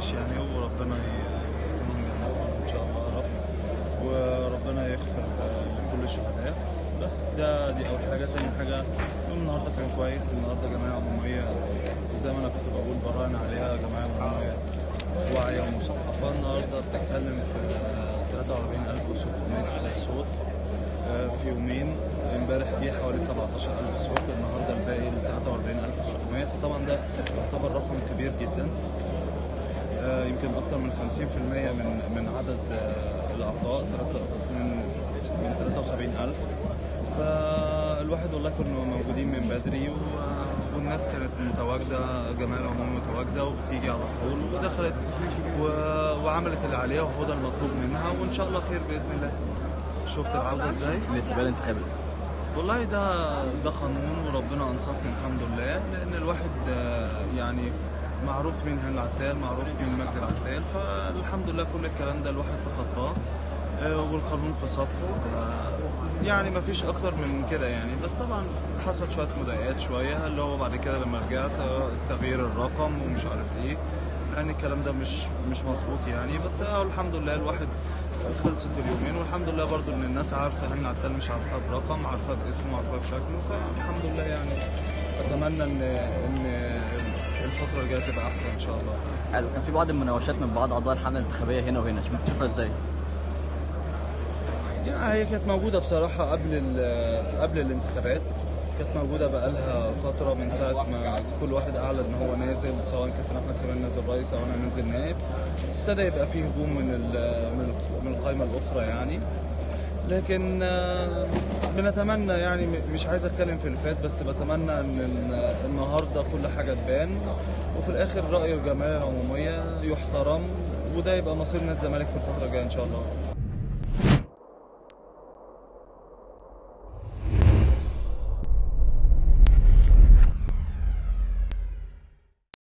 تعيش يعني وربنا ي- يسكنهم جنات ان شاء الله يا رب وربنا يغفر لكل الشهداء بس ده دي اول حاجه تاني حاجه يوم النهارده كان كويس النهارده جمعيه عموميه زي ما انا كنت بقول براهن عليها جمعيه عموميه واعيه ومثقفه النهارده بتتكلم في 43600 صوت آه، في يومين امبارح جه حوالي 17000 صوت النهارده الباقي ل 43600 فطبعا ده يعتبر رقم كبير جدا آه، يمكن اكثر من 50% من من عدد آه، الاعضاء تلاتة- من من 73000 فالواحد والله كنا موجودين من بدري و- والناس كانت متواجده جماعه العموم متواجده وبتيجي على طول ودخلت و- وعملت اللي عليها وهو ده المطلوب منها وان شاء الله خير باذن الله شفت العوده ازاي؟ بالنسبه للانتخابات والله ده ده قانون وربنا انصفنا الحمد لله لان الواحد آه، يعني معروف مين هاني العتال معروف مين مجدي العتال فالحمد لله كل الكلام ده الواحد تخطاه آه، والقانون في صفه ف- يعني ما فيش اكتر من كده يعني بس طبعا حصل شويه مضايقات شويه اللي هو بعد كده لما رجعت آه، تغيير الرقم ومش عارف ايه يعني الكلام ده مش مش مظبوط يعني بس آه، الحمد لله الواحد خلصت اليومين والحمد لله برضو ان الناس عارفه هاني العتال مش عارفاه برقم عارفاه باسمه عارفاه بشكله فالحمد لله يعني اتمنى ان ان الفتره الجايه تبقى احسن ان شاء الله حلو كان في بعض المناوشات من بعض اعضاء الحمله الانتخابيه هنا وهنا شوف تشوفها ازاي يعني هي كانت موجودة بصراحة قبل ال- قبل الانتخابات كانت موجودة بقالها فترة من ساعة ما كل واحد أعلن إن هو نازل سواء كابتن أحمد سليمان نازل رئيس أو أنا نازل نائب ابتدى يبقى فيه هجوم من ال- من ال- من القائمة الأخرى يعني لكن آه، بنتمنى يعني م- مش عايز اتكلم في الفات بس بتمنى ان ال- النهارده كل حاجه تبان وفي الاخر راي الجمعيه العموميه يحترم وده يبقى مصير نادي الزمالك في الفتره الجايه ان شاء الله